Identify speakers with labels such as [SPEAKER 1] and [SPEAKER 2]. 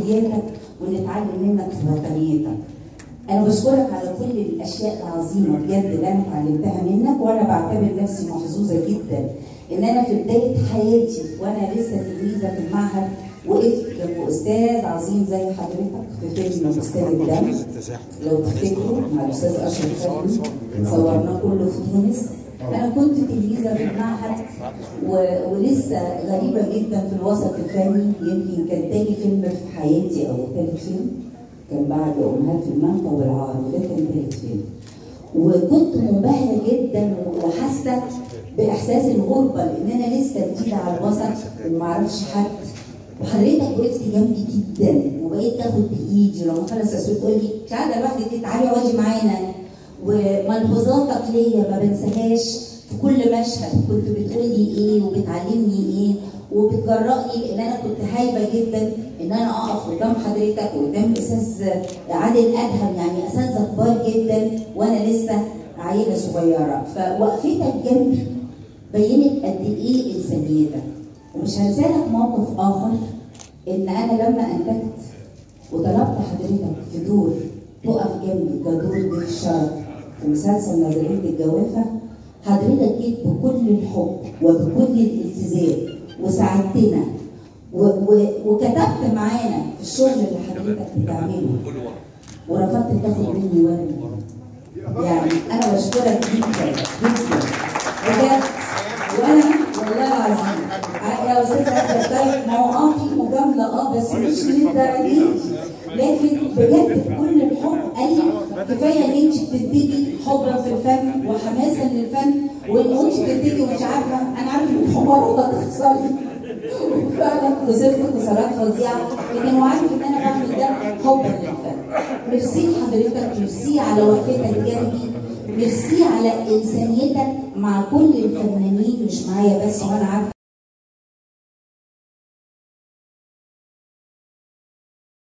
[SPEAKER 1] مسؤولياتك ونتعلم منك في وطنيتك انا بشكرك على كل الاشياء العظيمه بجد اللي انا اتعلمتها منك وانا بعتبر نفسي محظوظه جدا ان انا في بدايه حياتي وانا لسه تلميذه في المعهد وقفت جنب استاذ عظيم زي حضرتك في فيلم استاذ الدم لو تفتكروا مع الاستاذ اشرف فهمي صورناه كله في تونس انا كنت تلميذه في المعهد و... ولسه غريبه جدا في الوسط الفني يمكن كان تاني فيلم في حياتي او تالت فيلم كان بعد امهات في المنفى والعار وده كان تالت فيلم وكنت منبهره جدا وحاسه باحساس الغربه لان انا لسه جديده على الوسط ومعرفش حد وحضرتك وقفت جنبي جدا وبقيت تاخد بايدي ولما خلص التصوير تقول لي مش قاعده لوحدك تعالي اقعدي معانا وملحوظاتك ليا ما بنساهاش في كل مشهد كنت بتقولي ايه وبتعلمني ايه وبتجرأني لان انا كنت هايبه جدا ان انا اقف قدام حضرتك وقدام استاذ عادل ادهم يعني اساتذه كبار جدا وانا لسه عيله صغيره فوقفتك جنبي بينت قد ايه انسانيتك ومش هنسالك موقف اخر ان انا لما انتجت وطلبت حضرتك في دور تقف جنبي كدور ضيف شرف في مسلسل نظريه الجوافه حضرتك جيت بكل الحب وبكل الالتزام وساعدتنا و و وكتبت معانا في الشغل اللي حضرتك بتعمله ورفضت تاخد مني ولا يعني انا بشكرك جدا جدا بجد وانا والله العظيم يا استاذ احمد ما هو اه في مجامله اه بس مش للدرجه دي لكن بجد بكل الحب قال لي كفايه ان انت بتنتجي حبا في الفن وحماسا للفن وان انت بتنتجي ومش عارفه انا عارفه ان الحوار هتخسري وفعلا خسرت خسارات فظيعه لكن هو عارف ان انا بعمل ده حبا للفن ميرسي لحضرتك ميرسي على وقفتك جنبي ميرسي على انسانيتك مع كل الفنانين مش معايا بس وانا عارفه